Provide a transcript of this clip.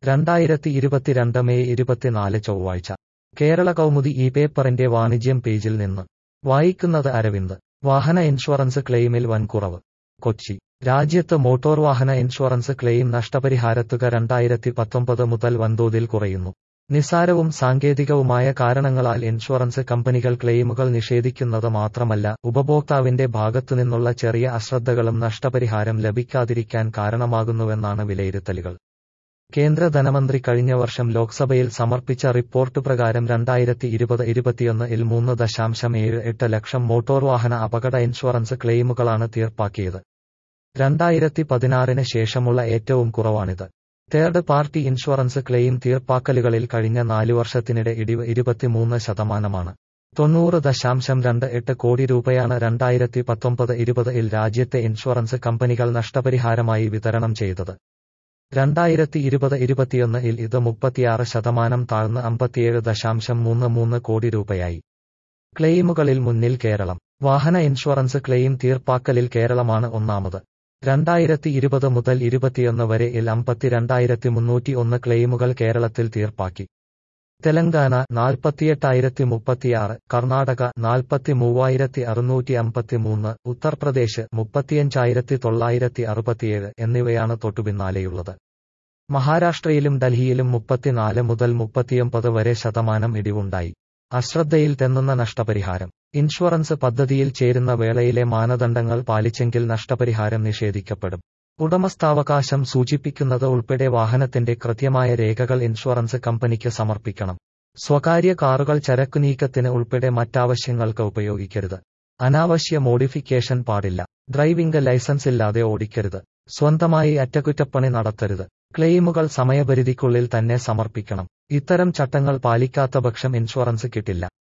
രണ്ടായിരത്തി ഇരുപത്തിരണ്ട് മെയ് ഇരുപത്തിനാല് ചൊവ്വാഴ്ച കേരള കൗമുദി ഈ പേപ്പറിന്റെ വാണിജ്യം പേജിൽ നിന്ന് വായിക്കുന്നത് അരവിന്ദ് വാഹന ഇൻഷുറൻസ് ക്ലെയിമിൽ വൻകുറവ് കൊച്ചി രാജ്യത്ത് മോട്ടോർ വാഹന ഇൻഷുറൻസ് ക്ലെയിം നഷ്ടപരിഹാരത്തുക രണ്ടായിരത്തി പത്തൊമ്പത് മുതൽ വൻതോതിൽ കുറയുന്നു നിസാരവും സാങ്കേതികവുമായ കാരണങ്ങളാൽ ഇൻഷുറൻസ് കമ്പനികൾ ക്ലെയിമുകൾ നിഷേധിക്കുന്നത് മാത്രമല്ല ഉപഭോക്താവിന്റെ ഭാഗത്തുനിന്നുള്ള ചെറിയ അശ്രദ്ധകളും നഷ്ടപരിഹാരം ലഭിക്കാതിരിക്കാൻ കാരണമാകുന്നുവെന്നാണ് വിലയിരുത്തലുകൾ കേന്ദ്ര ധനമന്ത്രി കഴിഞ്ഞ വർഷം ലോക്സഭയിൽ സമർപ്പിച്ച റിപ്പോർട്ട് പ്രകാരം രണ്ടായിരത്തി ഇരുപത് ഇരുപത്തിയൊന്നിൽ മൂന്ന് ദശാംശം ഏഴ് എട്ട് ലക്ഷം മോട്ടോർ വാഹന അപകട ഇൻഷുറൻസ് ക്ലെയിമുകളാണ് തീർപ്പാക്കിയത് രണ്ടായിരത്തി പതിനാറിന് ശേഷമുള്ള ഏറ്റവും കുറവാണിത് തേർഡ് പാർട്ടി ഇൻഷുറൻസ് ക്ലെയിം തീർപ്പാക്കലുകളിൽ കഴിഞ്ഞ നാലു വർഷത്തിനിടെ ഇടിവ് ഇരുപത്തിമൂന്ന് ശതമാനമാണ് തൊണ്ണൂറ് ദശാംശം രണ്ട് എട്ട് കോടി രൂപയാണ് രണ്ടായിരത്തി പത്തൊമ്പത് ഇരുപതിൽ രാജ്യത്തെ ഇൻഷുറൻസ് കമ്പനികൾ നഷ്ടപരിഹാരമായി വിതരണം ചെയ്തത് രണ്ടായിരത്തി ഇരുപത് ഇരുപത്തിയൊന്നിൽ ഇത് മുപ്പത്തിയാറ് ശതമാനം താഴ്ന്ന് അമ്പത്തിയേഴ് ദശാംശം മൂന്ന് മൂന്ന് കോടി രൂപയായി ക്ലെയിമുകളിൽ മുന്നിൽ കേരളം വാഹന ഇൻഷുറൻസ് ക്ലെയിം തീർപ്പാക്കലിൽ കേരളമാണ് ഒന്നാമത് രണ്ടായിരത്തി ഇരുപത് മുതൽ ഇരുപത്തിയൊന്ന് വരെ ഇൽ അമ്പത്തിരണ്ടായിരത്തി മുന്നൂറ്റി ഒന്ന് ക്ലെയിമുകൾ കേരളത്തിൽ തീർപ്പാക്കി തെലങ്കാന നാൽപ്പത്തിയെട്ടായിരത്തി മുപ്പത്തിയാറ് കർണാടക നാൽപ്പത്തി മൂവായിരത്തി അറുന്നൂറ്റി അമ്പത്തിമൂന്ന് ഉത്തർപ്രദേശ് മുപ്പത്തിയഞ്ചായിരത്തി തൊള്ളായിരത്തി അറുപത്തിയേഴ് എന്നിവയാണ് തൊട്ടുപിന്നാലെയുള്ളത് മഹാരാഷ്ട്രയിലും ഡൽഹിയിലും മുപ്പത്തിനാല് മുതൽ മുപ്പത്തിയൊമ്പത് വരെ ശതമാനം ഇടിവുണ്ടായി അശ്രദ്ധയിൽ തെന്നുന്ന നഷ്ടപരിഹാരം ഇൻഷുറൻസ് പദ്ധതിയിൽ ചേരുന്ന വേളയിലെ മാനദണ്ഡങ്ങൾ പാലിച്ചെങ്കിൽ നഷ്ടപരിഹാരം നിഷേധിക്കപ്പെടും ഉടമസ്ഥാവകാശം സൂചിപ്പിക്കുന്നത് ഉൾപ്പെടെ വാഹനത്തിന്റെ കൃത്യമായ രേഖകൾ ഇൻഷുറൻസ് കമ്പനിക്ക് സമർപ്പിക്കണം സ്വകാര്യ കാറുകൾ ചരക്കു നീക്കത്തിന് ഉൾപ്പെടെ മറ്റാവശ്യങ്ങൾക്ക് ഉപയോഗിക്കരുത് അനാവശ്യ മോഡിഫിക്കേഷൻ പാടില്ല ഡ്രൈവിംഗ് ലൈസൻസ് ഇല്ലാതെ ഓടിക്കരുത് സ്വന്തമായി അറ്റകുറ്റപ്പണി നടത്തരുത് ക്ലെയിമുകൾ സമയപരിധിക്കുള്ളിൽ തന്നെ സമർപ്പിക്കണം ഇത്തരം ചട്ടങ്ങൾ പാലിക്കാത്ത പക്ഷം ഇൻഷുറൻസ് കിട്ടില്ല